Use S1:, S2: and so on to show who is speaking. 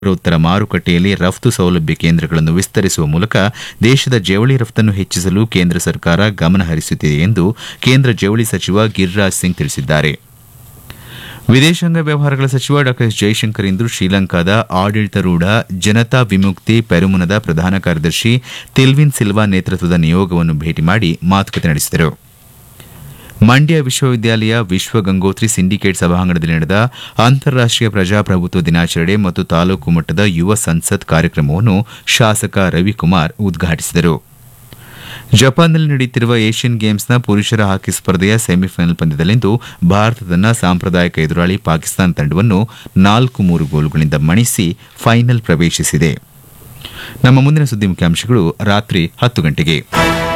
S1: ಉತ್ತರ ಮಾರುಕಟ್ಟೆಯಲ್ಲಿ ರಫ್ತು ಸೌಲಭ್ಯ ಕೇಂದ್ರಗಳನ್ನು ವಿಸ್ತರಿಸುವ ಮೂಲಕ ದೇಶದ ಜವಳಿ ರಫ್ತನ್ನು ಹೆಚ್ಚಿಸಲು ಕೇಂದ್ರ ಸರ್ಕಾರ ಗಮನ ಹರಿಸುತ್ತಿದೆ ಎಂದು ಕೇಂದ್ರ ಜವಳಿ ಸಚಿವ ಗಿರಿರಾಜ್ ಸಿಂಗ್ ತಿಳಿಸಿದ್ದಾರೆ ವಿದೇಶಾಂಗ ವ್ಯವಹಾರಗಳ ಸಚಿವ ಡಾ ಎಸ್ ಜೈಶಂಕರ್ ಇಂದು ಶ್ರೀಲಂಕಾದ ಆಡಳಿತಾರೂಢ ಜನತಾ ವಿಮುಕ್ತಿ ಪೆರುಮುನದ ಪ್ರಧಾನ ಕಾರ್ಯದರ್ಶಿ ತಿಲ್ವಿನ್ ಸಿಲ್ವಾ ನೇತೃತ್ವದ ನಿಯೋಗವನ್ನು ಭೇಟಿ ಮಾಡಿ ಮಾತುಕತೆ ನಡೆಸಿದರು ಮಂಡ್ಯ ವಿಶ್ವವಿದ್ಯಾಲಯ ವಿಶ್ವ ಗಂಗೋತ್ರಿ ಸಿಂಡಿಕೇಟ್ ಸಭಾಂಗಣದಲ್ಲಿ ನಡೆದ ಅಂತಾರಾಷ್ಟೀಯ ಪ್ರಜಾಪ್ರಭುತ್ವ ದಿನಾಚರಣೆ ಮತ್ತು ತಾಲೂಕು ಮಟ್ಟದ ಯುವ ಸಂಸತ್ ಕಾರ್ಯಕ್ರಮವನ್ನು ಶಾಸಕ ರವಿಕುಮಾರ್ ಉದ್ಘಾಟಿಸಿದರು ಜಪಾನ್ನಲ್ಲಿ ನಡೆಯುತ್ತಿರುವ ಏಷ್ಯನ್ ಗೇಮ್ಸ್ನ ಪುರುಷರ ಹಾಕಿ ಸ್ಪರ್ಧೆಯ ಸೆಮಿಫೈನಲ್ ಪಂದ್ಯದಲ್ಲಿಂದು ಭಾರತ ತನ್ನ ಸಾಂಪ್ರದಾಯಿಕ ಎದುರಾಳಿ ಪಾಕಿಸ್ತಾನ ತಂಡವನ್ನು ನಾಲ್ಕು ಮೂರು ಗೋಲುಗಳಿಂದ ಮಣಿಸಿ ಫೈನಲ್ ಪ್ರವೇಶಿಸಿದೆ ನಮ್ಮ ಮುಂದಿನ ಸುದ್ದಿ ಮುಖ್ಯಾಂಶಗಳು ರಾತ್ರಿ ಹತ್ತು ಗಂಟೆಗೆ